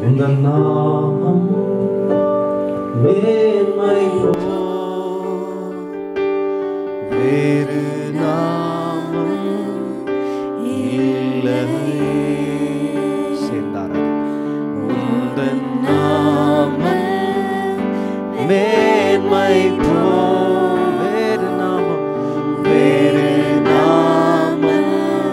உந்தன் நாமம் மேன்மை போ வேறு நாமம் இல்லையே சேர்ந்தாரது உந்தன் நாமம் மேன்மை போ வேறு நாமம் வேறு நாமம்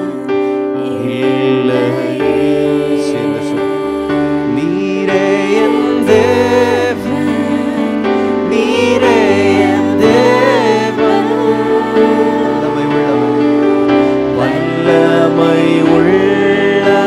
இல்லையே சேர்ந்து சொல் நீரே என் தேவன் நீரே என் தேவன் வல்லமை உள்ளவர் வல்லமை உள்ளவர்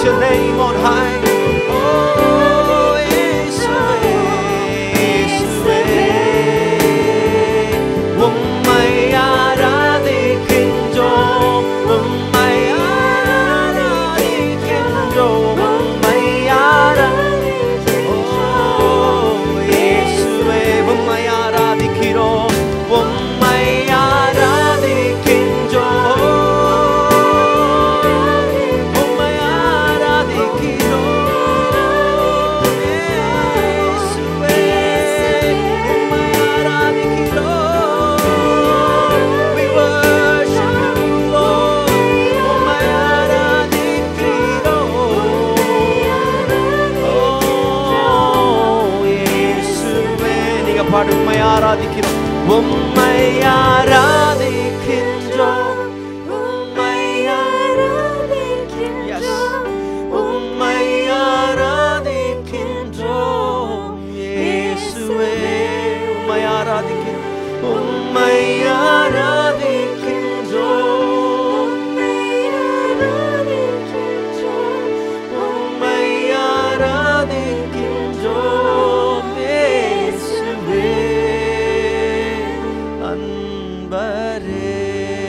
your name on high. Oh, இயேசுவே, இயேசுவே. உம்மை ஆராதிக்கின்றோம், உம்மை ஆராதிக்கின்றோம், உம்மை ஆராதிக்கின்றோம். ஓ, இயேசுவே, உம்மை ஆராதிக்கிறோம், உம்மை ஆராதிக்கின்றோம். உம்மை ஆராதிக்கிறோம். இயேசுவே, உம்மை ஆராதிக்கிறோம். We worship you, Lord. உம்மை ஆராதிக்கிறோம். ஓ, இயேசுவே, நீங்க பாடு உம்மை ஆராதிக்கிறோம் உம்மை ஆராதிக்கின்றோம் உம்மை Yes. உம்மை ஆராதிக்கின்றோம் இயேசுவே உம்மை ஆராதிக்கிறோம் உம்மை ஆராதிக்கின்றோம் உம்மை ஆராதிக்கின்றோம் இயேசுவே அன்பரே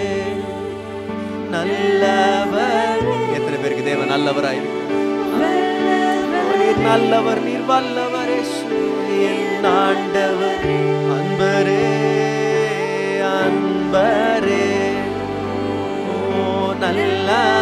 நல்லவர் எத்தனை பேருக்கு தேவன் நல்லவராயிருக்கு நீர் நல்லவர் நீர் வல்லவர் இயேசுவே, என் ஆண்டவர் அன்பரே அன்பரே ஓ நல்ல